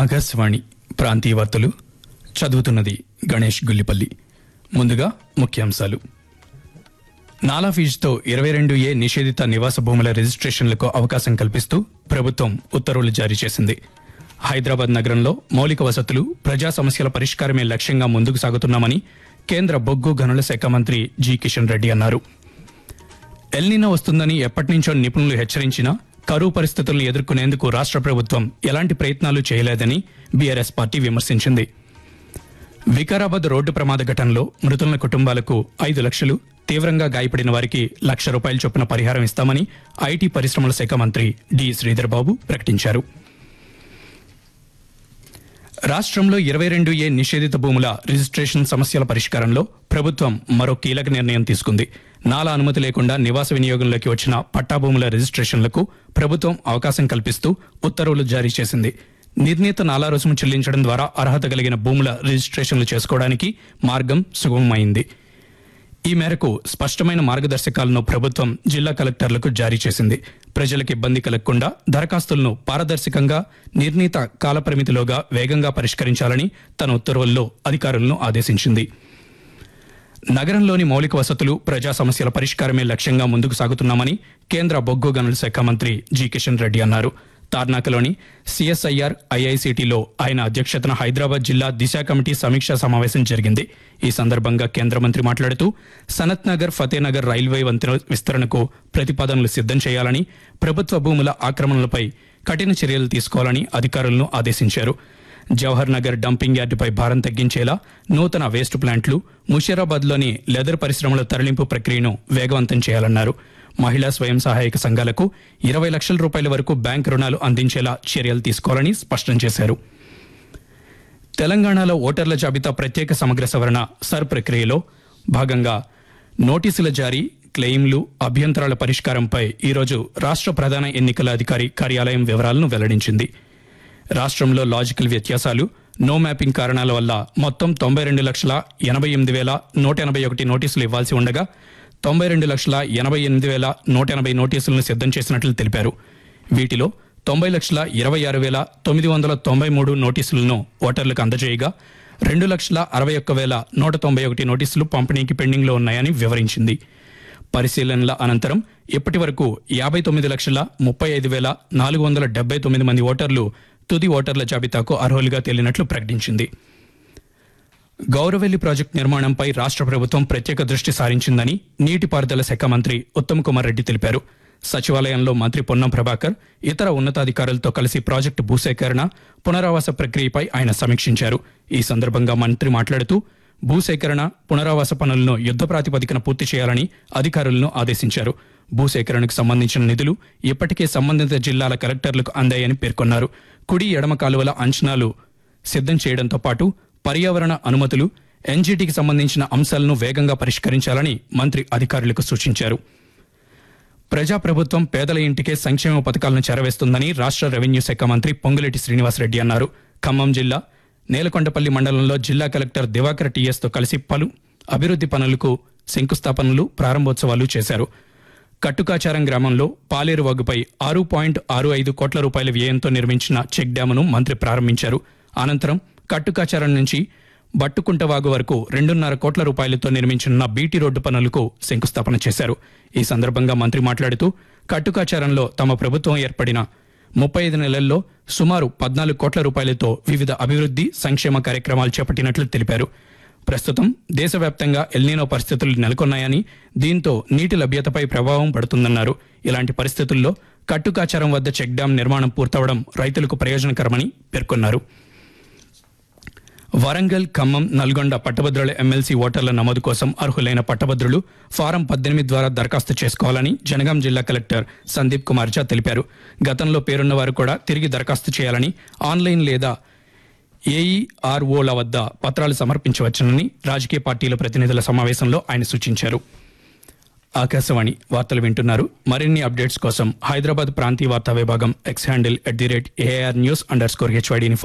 ఆకాశవాణి ప్రాంతీయ వార్తలు చదువుతున్నది గణేష్ గుల్లిపల్లి ముందుగా ముఖ్యాంశాలు నాలా ఫీజుతో ఇరవై రెండు ఏ నిషేధిత నివాస భూముల రిజిస్ట్రేషన్లకు అవకాశం కల్పిస్తూ ప్రభుత్వం ఉత్తర్వులు జారీ చేసింది హైదరాబాద్ నగరంలో మౌలిక వసతులు ప్రజా సమస్యల పరిష్కారమే లక్ష్యంగా ముందుకు సాగుతున్నామని కేంద్ర బొగ్గు గనుల శాఖ మంత్రి జి కిషన్ రెడ్డి అన్నారు ఎల్నినో వస్తుందని ఎప్పటినుంచో నిపుణులు హెచ్చరించినా కరువు పరిస్థితులను ఎదుర్కొనేందుకు రాష్ట్ర ప్రభుత్వం ఎలాంటి ప్రయత్నాలు చేయలేదని బీఆర్ఎస్ పార్టీ విమర్శించింది వికారాబాద్ రోడ్డు ప్రమాద ఘటనలో మృతుల కుటుంబాలకు ఐదు లక్షలు తీవ్రంగా గాయపడిన వారికి లక్ష రూపాయల చొప్పున పరిహారం ఇస్తామని ఐటీ పరిశ్రమల శాఖ మంత్రి డి శ్రీధర్ బాబు ప్రకటించారు రాష్ట్రంలో ఇరవై రెండు ఏ నిషేధిత భూముల రిజిస్ట్రేషన్ సమస్యల పరిష్కారంలో ప్రభుత్వం మరో కీలక నిర్ణయం తీసుకుంది నాలా అనుమతి లేకుండా నివాస వినియోగంలోకి వచ్చిన పట్టా భూముల రిజిస్ట్రేషన్లకు ప్రభుత్వం అవకాశం కల్పిస్తూ ఉత్తర్వులు జారీ చేసింది నిర్ణీత నాలా రుసుము చెల్లించడం ద్వారా అర్హత కలిగిన భూముల రిజిస్ట్రేషన్లు చేసుకోవడానికి మార్గం సుగమమైంది ఈ మేరకు స్పష్టమైన మార్గదర్శకాలను ప్రభుత్వం జిల్లా కలెక్టర్లకు జారీ చేసింది ప్రజలకు ఇబ్బంది కలగకుండా దరఖాస్తులను పారదర్శకంగా నిర్ణీత కాలపరిమితిలోగా వేగంగా పరిష్కరించాలని తన ఉత్తర్వుల్లో అధికారులను ఆదేశించింది నగరంలోని మౌలిక వసతులు ప్రజా సమస్యల పరిష్కారమే లక్ష్యంగా ముందుకు సాగుతున్నామని కేంద్ర బొగ్గు గనుల శాఖ మంత్రి జి కిషన్ రెడ్డి అన్నారు తార్నాకలోని సిఎస్ఐఆర్ ఐఐసిటిలో ఆయన అధ్యక్షతన హైదరాబాద్ జిల్లా దిశ కమిటీ సమీక్షా సమావేశం జరిగింది ఈ సందర్భంగా కేంద్ర మంత్రి మాట్లాడుతూ సనత్ నగర్ ఫతేనగర్ రైల్వే వంతెన విస్తరణకు ప్రతిపాదనలు సిద్ధం చేయాలని ప్రభుత్వ భూముల ఆక్రమణలపై కఠిన చర్యలు తీసుకోవాలని అధికారులను ఆదేశించారు జవహర్ నగర్ డంపింగ్ యార్డుపై భారం తగ్గించేలా నూతన వేస్ట్ ప్లాంట్లు ముషీరాబాద్లోని లెదర్ పరిశ్రమల తరలింపు ప్రక్రియను వేగవంతం చేయాలన్నారు మహిళా స్వయం సహాయక సంఘాలకు ఇరవై లక్షల రూపాయల వరకు బ్యాంక్ రుణాలు అందించేలా చర్యలు తీసుకోవాలని స్పష్టం చేశారు తెలంగాణలో ఓటర్ల జాబితా ప్రత్యేక సమగ్ర సవరణ సర్ ప్రక్రియలో భాగంగా నోటీసుల జారీ క్లెయిమ్లు అభ్యంతరాల పరిష్కారంపై ఈరోజు రాష్ట్ర ప్రధాన ఎన్నికల అధికారి కార్యాలయం వివరాలను వెల్లడించింది రాష్ట్రంలో లాజికల్ వ్యత్యాసాలు నో మ్యాపింగ్ కారణాల వల్ల మొత్తం తొంభై రెండు లక్షల ఎనభై ఎనిమిది వేల నూట ఎనభై ఒకటి నోటీసులు ఇవ్వాల్సి ఉండగా తొంభై రెండు లక్షల ఎనభై ఎనిమిది వేల నూట ఎనభై నోటీసులను సిద్ధం చేసినట్లు తెలిపారు వీటిలో తొంభై లక్షల ఇరవై ఆరు వేల తొమ్మిది వందల తొంభై మూడు నోటీసులను ఓటర్లకు అందజేయగా రెండు లక్షల అరవై ఒక్క వేల నూట తొంభై ఒకటి నోటీసులు పంపిణీకి పెండింగ్లో ఉన్నాయని వివరించింది పరిశీలనల అనంతరం ఇప్పటి వరకు యాభై తొమ్మిది లక్షల ముప్పై ఐదు వేల నాలుగు వందల డెబ్బై తొమ్మిది మంది ఓటర్లు తుది ఓటర్ల జాబితాకు అర్హులుగా తేలినట్లు ప్రకటించింది గౌరవెల్లి ప్రాజెక్టు నిర్మాణంపై రాష్ట్ర ప్రభుత్వం ప్రత్యేక దృష్టి సారించిందని నీటిపారుదల శాఖ మంత్రి ఉత్తమ్ కుమార్ రెడ్డి తెలిపారు సచివాలయంలో మంత్రి పొన్నం ప్రభాకర్ ఇతర ఉన్నతాధికారులతో కలిసి ప్రాజెక్టు భూసేకరణ పునరావాస ప్రక్రియపై ఆయన సమీక్షించారు ఈ సందర్భంగా మంత్రి మాట్లాడుతూ భూసేకరణ పునరావాస పనులను యుద్ధ ప్రాతిపదికన పూర్తి చేయాలని అధికారులను ఆదేశించారు భూసేకరణకు సంబంధించిన నిధులు ఇప్పటికే సంబంధిత జిల్లాల కలెక్టర్లకు అందాయని పేర్కొన్నారు కుడి ఎడమ కాలువల అంచనాలు సిద్ధం చేయడంతో పాటు పర్యావరణ అనుమతులు ఎన్జీటీకి సంబంధించిన అంశాలను వేగంగా పరిష్కరించాలని మంత్రి అధికారులకు సూచించారు ప్రజాప్రభుత్వం పేదల ఇంటికే సంక్షేమ పథకాలను చేరవేస్తుందని రాష్ట్ర రెవెన్యూ శాఖ మంత్రి పొంగులేటి శ్రీనివాసరెడ్డి అన్నారు ఖమ్మం జిల్లా నేలకొండపల్లి మండలంలో జిల్లా కలెక్టర్ దివాకర్ టీఎస్ తో కలిసి పలు అభివృద్ది పనులకు శంకుస్థాపనలు ప్రారంభోత్సవాలు చేశారు కట్టుకాచారం గ్రామంలో పాలేరు వాగుపై ఆరు పాయింట్ ఆరు ఐదు కోట్ల రూపాయల వ్యయంతో నిర్మించిన చెక్ డ్యామును మంత్రి ప్రారంభించారు అనంతరం కట్టుకాచారం నుంచి బట్టుకుంట వాగు వరకు రెండున్నర కోట్ల రూపాయలతో నిర్మించిన బీటీ రోడ్డు పనులకు శంకుస్థాపన చేశారు ఈ సందర్భంగా మంత్రి మాట్లాడుతూ కట్టుకాచారంలో తమ ప్రభుత్వం ఏర్పడిన ముప్పై ఐదు నెలల్లో సుమారు పద్నాలుగు కోట్ల రూపాయలతో వివిధ అభివృద్ది సంక్షేమ కార్యక్రమాలు చేపట్టినట్లు తెలిపారు ప్రస్తుతం దేశవ్యాప్తంగా ఎల్నీనో పరిస్థితులు నెలకొన్నాయని దీంతో నీటి లభ్యతపై ప్రభావం పడుతుందన్నారు ఇలాంటి పరిస్థితుల్లో కట్టుకాచారం వద్ద చెక్ డ్యాం నిర్మాణం పూర్తవడం రైతులకు ప్రయోజనకరమని పేర్కొన్నారు వరంగల్ ఖమ్మం నల్గొండ పట్టభద్రుల ఎమ్మెల్సీ ఓటర్ల నమోదు కోసం అర్హులైన పట్టభద్రులు ఫారం పద్దెనిమిది ద్వారా దరఖాస్తు చేసుకోవాలని జనగాం జిల్లా కలెక్టర్ సందీప్ కుమార్ ఝా తెలిపారు గతంలో పేరున్న వారు కూడా తిరిగి దరఖాస్తు చేయాలని ఆన్లైన్ లేదా ఏఈఆర్ఓల వద్ద పత్రాలు సమర్పించవచ్చునని రాజకీయ పార్టీల ప్రతినిధుల సమావేశంలో ఆయన సూచించారు ఆకాశవాణి వార్తలు వింటున్నారు మరిన్ని అప్డేట్స్ కోసం హైదరాబాద్ ప్రాంతీయ వార్తా విభాగం X handle at the rate AR news underscore హెచ్వైడీని